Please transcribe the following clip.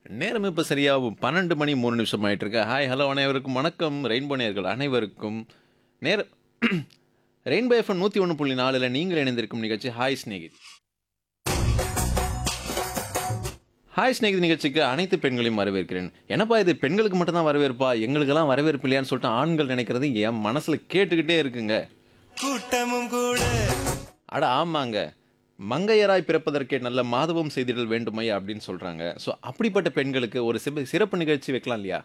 நேரம் இப்போ சரியா பன்னெண்டு மணி மூணு நிமிஷம் ஆயிட்டு இருக்கு ஹாய் ஹலோ அனைவருக்கும் வணக்கம் ரெயின்போ நேர்கள் அனைவருக்கும் நேர ரெயின்போ எஃப்எம் நூற்றி ஒன்று புள்ளி நாலில் நீங்கள் இணைந்திருக்கும் நிகழ்ச்சி ஹாய் ஸ்நேகித் ஹாய் ஸ்நேகித் நிகழ்ச்சிக்கு அனைத்து பெண்களையும் வரவேற்கிறேன் என்னப்பா இது பெண்களுக்கு மட்டும்தான் வரவேற்பா எங்களுக்கெல்லாம் வரவேற்பு இல்லையான்னு சொல்லிட்டு ஆண்கள் நினைக்கிறது என் மனசில் கேட்டுக்கிட்டே இருக்குங்க கூட்டமும் கூட அட ஆமாங்க மங்கையராய் பிறப்பதற்கே நல்ல மாதவம் செய்திடல் வேண்டுமையா அப்படின்னு சொல்றாங்க ஸோ அப்படிப்பட்ட பெண்களுக்கு ஒரு சிப சிறப்பு நிகழ்ச்சி வைக்கலாம் இல்லையா